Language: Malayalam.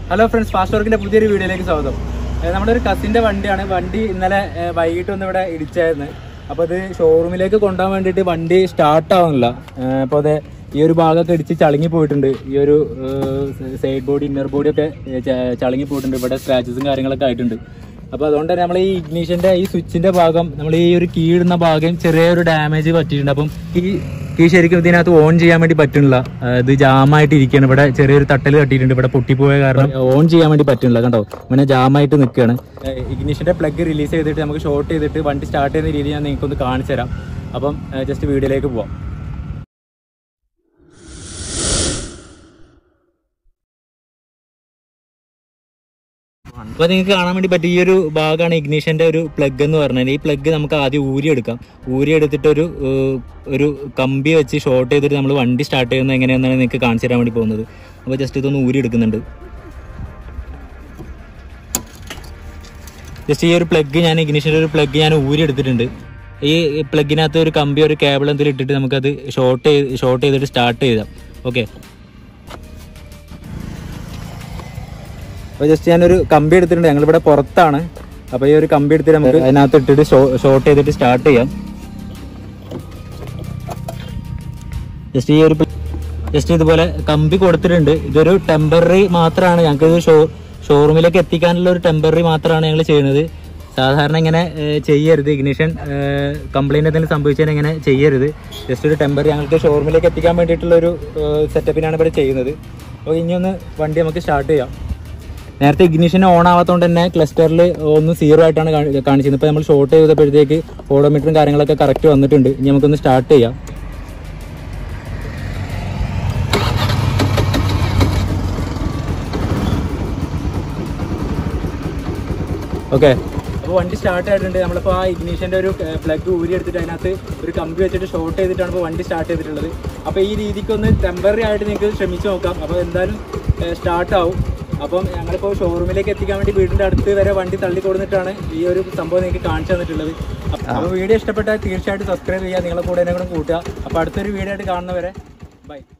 ഹലോ ഫ്രണ്ട്സ് ഫാസ്റ്റ് വർക്കിന്റെ പുതിയൊരു വീഡിയോയിലേക്ക് സ്വാഗതം ഏഹ് നമ്മുടെ ഒരു കസിന്റെ വണ്ടിയാണ് വണ്ടി ഇന്നലെ ഏഹ് വൈകിട്ട് ഒന്ന് ഇവിടെ ഇടിച്ചായിരുന്നു അപ്പോൾ അത് ഷോറൂമിലേക്ക് കൊണ്ടുപോകാൻ വേണ്ടിയിട്ട് വണ്ടി സ്റ്റാർട്ട് ആവുന്നില്ല ഏഹ് അപ്പോൾ അത് ഈ ഒരു ഭാഗമൊക്കെ ഇടിച്ച് ചളുങ്ങി പോയിട്ടുണ്ട് ഈ ഒരു സൈഡ് ബോഡി ഇന്നർ ബോഡി ഒക്കെ ഏഹ് ച- ചളുങ്ങി പോയിട്ടുണ്ട് ഇവിടെ സ്ക്രാച്ചസും കാര്യങ്ങളൊക്കെ ആയിട്ടുണ്ട് അപ്പോൾ അതുകൊണ്ട് തന്നെ നമ്മൾ ഈ ഇഗ്നീഷന്റെ ഈ സ്വിച്ചിന്റെ ഭാഗം നമ്മൾ ഈ ഒരു കീ ഇടുന്ന ഭാഗം ചെറിയൊരു ഡാമേജ് പറ്റിയിട്ടുണ്ട് അപ്പം ഈ ഈ ശരിക്കും ഇതിനകത്ത് ഓൺ ചെയ്യാൻ വേണ്ടി പറ്റുന്നില്ല ആ, ഇത് ജാമായിട്ട് ഇരിക്കുകയാണ് ഇവിടെ ചെറിയൊരു തട്ടൽ കട്ടിയിട്ടുണ്ട് ഇവിടെ പൊട്ടിപ്പോയ കാരണം ഓൺ ചെയ്യാൻ വേണ്ടി പറ്റുന്നില്ല കണ്ടോ ഇങ്ങനെ ജാമായിട്ട് നിൽക്കുകയാണ് ഇഗ്നിഷന്റെ പ്ലഗ് റിലീസ് ചെയ്തിട്ട് നമുക്ക് ഷോർട്ട് ചെയ്തിട്ട് വണ്ടി സ്റ്റാർട്ട് ചെയ്യുന്ന രീതി ഞാൻ നിങ്ങൾക്ക് ഒന്ന് കാണിച്ചു തരാം അപ്പം ജസ്റ്റ് വീഡിയോയിലേക്ക് പോവാം അപ്പൊ നിങ്ങൾക്ക് കാണാൻ വേണ്ടി പറ്റിയ ഈ ഒരു ഭാഗമാണ് ഇഗ്നീഷന്റെ ഒരു പ്ലഗ് എന്ന് പറഞ്ഞാൽ ഈ പ്ലഗ് നമുക്ക് ആദ്യം ഊരി എടുക്കാം ഊരി എടുത്തിട്ട് ഒരു ഏഹ്, ഒരു കമ്പി വെച്ച് ഷോർട്ട് ചെയ്തിട്ട് നമ്മൾ വണ്ടി സ്റ്റാർട്ട് ചെയ്യുന്നത് എങ്ങനെയാണെന്നാണ് നിങ്ങൾക്ക് കാണിച്ചു തരാൻ വേണ്ടി പോകുന്നത് അപ്പോൾ ജസ്റ്റ് ഇതൊന്ന് ഊരി എടുക്കുന്നുണ്ട് ജസ്റ്റ് ഈ ഒരു പ്ലഗ് ഞാൻ ഇഗ്നീഷന്റെ ഒരു പ്ലഗ് ഞാൻ ഊരി എടുത്തിട്ടുണ്ട് ഈ പ്ലഗിനകത്ത് ഒരു കമ്പി ഒരു കേബിൾ എന്തെങ്കിലും ഇട്ടിട്ട് നമുക്കത് ഷോർട്ട് ചെയ്ത് ഷോർട്ട് ചെയ്തിട്ട് സ്റ്റാർട്ട് ചെയ്താം ഓക്കെ അപ്പോൾ ജസ്റ്റ് ഞാനൊരു കമ്പി എടുത്തിട്ടുണ്ട് ഞങ്ങളിവിടെ പുറത്താണ് അപ്പോൾ ഈ ഒരു കമ്പി എടുത്തിട്ട് നമുക്ക് അതിനകത്ത് ഇട്ടിട്ട് ഷോർട്ട് ചെയ്തിട്ട് സ്റ്റാർട്ട് ചെയ്യാം ജസ്റ്റ് ഈ ഒരു ജസ്റ്റ് ഇതുപോലെ കമ്പി കൊടുത്തിട്ടുണ്ട് ഇതൊരു ടെമ്പററി മാത്രമാണ് ഞങ്ങൾക്ക് ഇത് ഷോ ഷോറൂമിലേക്ക് എത്തിക്കാനുള്ള ഒരു ടെമ്പററി മാത്രമാണ് ഞങ്ങൾ ചെയ്യുന്നത് സാധാരണ ഇങ്ങനെ ഏഹ്, ചെയ്യരുത് ഇഗ്നിഷൻ കംപ്ലൈൻറ്റ് എന്തെങ്കിലും സംഭവിച്ചാൽ ഇങ്ങനെ ചെയ്യരുത് ജസ്റ്റ് ഒരു ടെമ്പററി ഞങ്ങൾക്ക് ഷോറൂമിലേക്ക് എത്തിക്കാൻ വേണ്ടിയിട്ടുള്ള ഒരു സെറ്റപ്പിനാണ് ഇവിടെ ചെയ്യുന്നത് അപ്പോൾ ഇനി ഒന്ന് വണ്ടി നമുക്ക് സ്റ്റാർട്ട് ചെയ്യാം നേരത്തെ ഇഗ്നിഷൻ ഓൺ ആവാത്തതുകൊണ്ട് തന്നെ ക്ലസ്റ്ററിൽ ഒന്ന് സീറോ ആയിട്ടാണ് കാണി- കാണിച്ചത് ഇപ്പോൾ നമ്മൾ ഷോർട്ട് ചെയ്തപ്പോഴത്തേക്ക് ഓഡോമീറ്ററും കാര്യങ്ങളൊക്കെ കറക്റ്റ് വന്നിട്ടുണ്ട് ഇനി നമുക്കൊന്ന് സ്റ്റാർട്ട് ചെയ്യാം ഓക്കെ അപ്പോൾ വണ്ടി സ്റ്റാർട്ട് ആയിട്ടുണ്ട് നമ്മളിപ്പോൾ ആ ഇഗ്നീഷൻ്റെ ഒരു പ്ലഗ് ഊരി എടുത്തിട്ട് അതിനകത്ത് ഒരു കമ്പി വെച്ചിട്ട് ഷോർട്ട് ചെയ്തിട്ടാണ് ഇപ്പോൾ വണ്ടി സ്റ്റാർട്ട് ചെയ്തിട്ടുള്ളത് അപ്പോൾ ഈ രീതിക്കൊന്ന് ടെമ്പററി ആയിട്ട് നിങ്ങൾക്ക് ശ്രമിച്ച് നോക്കാം അപ്പോൾ എന്തായാലും സ്റ്റാർട്ട് ആവും അപ്പം ഞങ്ങളിപ്പോൾ ഷോറൂമിലേക്ക് എത്തിക്കാൻ വേണ്ടി വീടിൻ്റെ അടുത്ത് വരെ വണ്ടി തള്ളി കൊടുത്തിട്ടാണ് ഈ ഒരു സംഭവം നിങ്ങൾക്ക് കാണിച്ചു തന്നിട്ടുള്ളത് അപ്പോൾ വീഡിയോ ഇഷ്ടപ്പെട്ടാൽ തീർച്ചയായിട്ടും സബ്സ്ക്രൈബ് ചെയ്യുക നിങ്ങളെ കൂടെ എന്നെ കൂടെ കൂട്ടുക അപ്പോൾ അടുത്തൊരു വീഡിയോ ആയിട്ട് കാണുന്നവരെ ബൈ